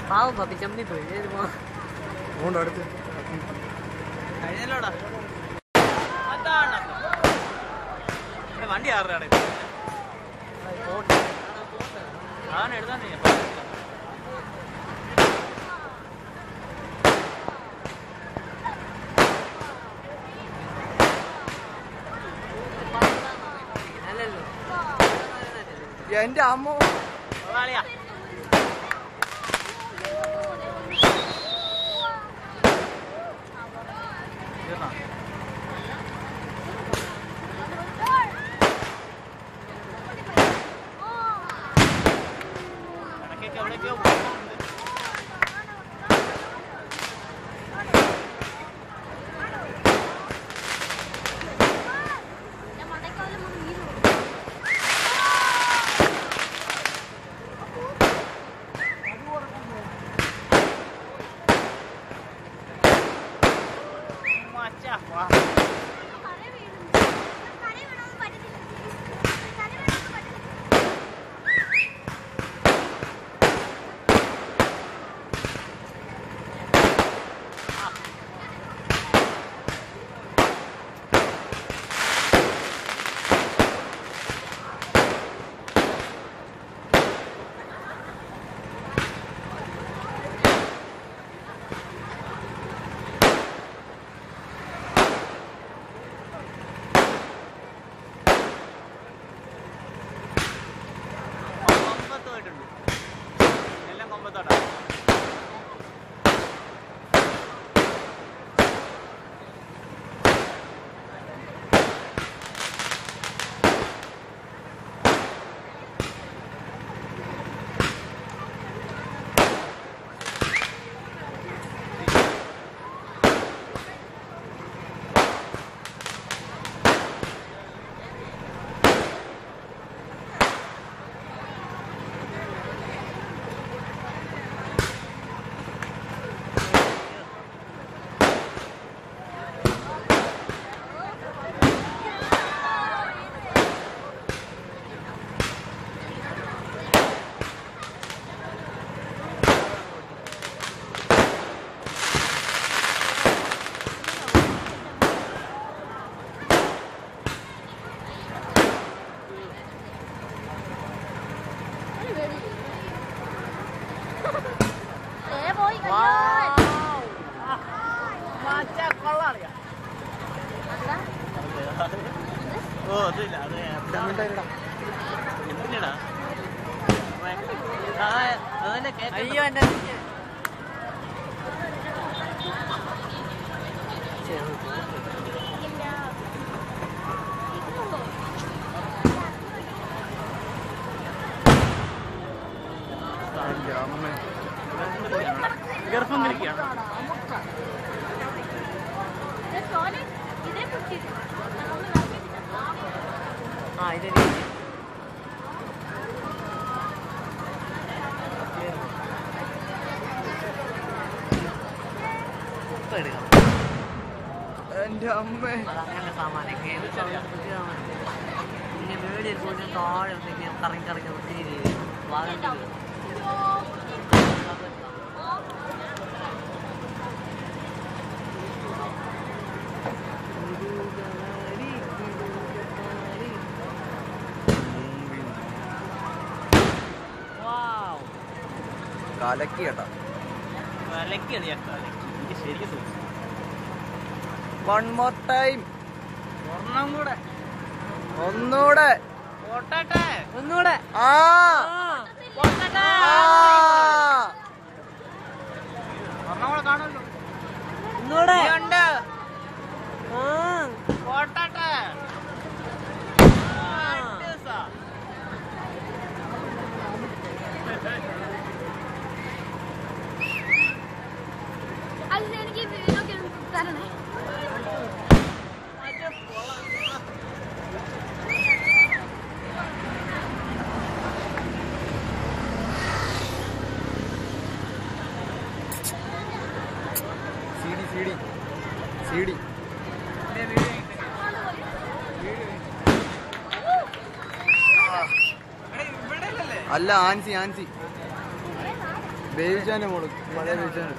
പാവം പപ്പി ചമ്മി പോയി ഏത് പോ അതുകൊണ്ട് അടുത്ത് കഴിഞ്ഞല്ലോടാ അതാണ് ഇവിടെ വണ്ടി ആരുടെ അതാണ് എടുത്താൽ അല്ലല്ലോ എന്റെ അമ്മ മുതലാളിയാ തീർന്നോ? ഇടയ്ക്കൊക്കെ എവിടേക്കോ പോകുന്നുണ്ട്. മച്ചാ, വാ. കൊമ്പത്ത് പോയിട്ടുണ്ട് എല്ലാം കൊമ്പത്തോട്ടാ മച്ചാ, കൊള്ളാളിയാ. ഓ അതില്ല അത് എന്തിനാടാ ആ, അതന്നെ കേക്കണ്ട. അയ്യോ എന്റെ എന്റെ അമ്മ ഗർഭം ധരിക്കുകയാണ് ആ ഇത് ഇപ്പൊ എടുക്കാം എന്റെ അമ്മ അതങ്ങനെ സാമാനൊക്കെ ഏത് സമയം പുതിയ സാമാനം ഇങ്ങനെ മേടിയിൽ പോയി താഴെ ഒന്നിങ്ങനെ കറങ്ങി കറങ്ങി ഒത്തിരി വാഗം കലക്കി കേട്ടാ വിലക്ക് കളിയാക്കാം എനിക്ക് ശരിക്കും തോന്നി വൺ മോർ ടൈം ഒരെണ്ണം കൂടെ ഒന്നൂടെ ഓട്ടട്ടെ ഒന്നുകൂടെ ആ ഓട്ടട്ടെ ആ. ഒരെണ്ണം കൂടെ കാണുമല്ലോ ഒന്നുകൂടെ ഉണ്ട് ആ ഓട്ടട്ടെ എനിക്ക് വീടൊക്കെ തരണേ C D C D C D അല്ല ആൻസി ആൻസി ബേബിച്ചാന്റെ മോള് പഴയ ബേബിച്ചാന്റെ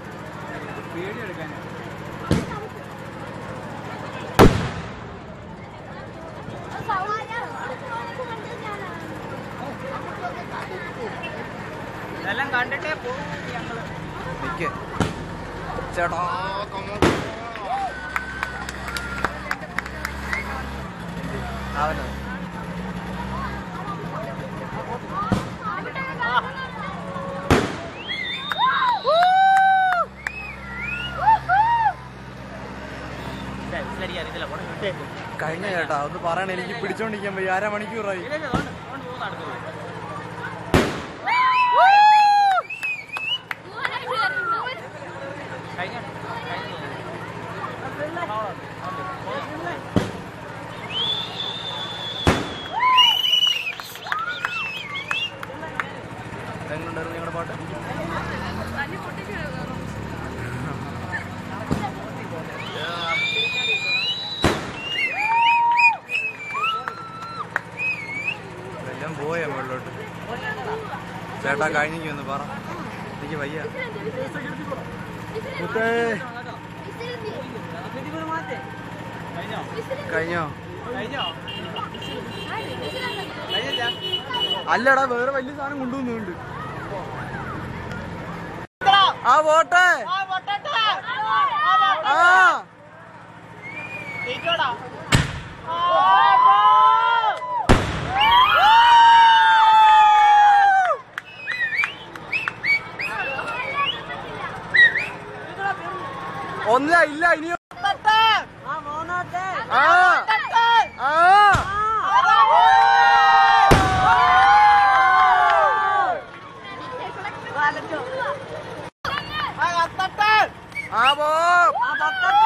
ഇതെല്ലാം കണ്ടിട്ടേ പോകും ഞങ്ങള് നിക്ക് ചേട്ടാ അവനോ ശരി അറിയത്തില്ല പോട്ടെ വിട്ടേ. കഴിഞ്ഞ ചേട്ടാ ഒന്ന് പറയണ എനിക്ക് പിടിച്ചോണ്ടിരിക്കാൻ പോയി അര മണിക്കൂറായി ഇല്ല, ഇല്ല, അതുകൊണ്ട് അതുകൊണ്ട് പോകുന്ന അടുത്തത്. കഴിഞ്ഞ കഴിഞ്ഞ എങ്ങനെയുണ്ടായിരുന്നു ഞങ്ങളുടെ പാട്ട് എല്ലാം പോയാ മുകളിലോട്ട് ചേട്ടാ കഴിഞ്ഞു ഒന്ന് പറ എനിക്ക് വയ്യ മുത്തേ കഴിഞ്ഞോ കഴിഞ്ഞോ കഴിഞ്ഞോ കഴിഞ്ഞില്ല അല്ലടാ വേറെ വലിയ സാധനം കൊണ്ടുവന്നുണ്ട് ആ പോട്ടെ ആ ഒന്നില്ല ഇല്ല ഇനിയോ ആ ആ ആ പോ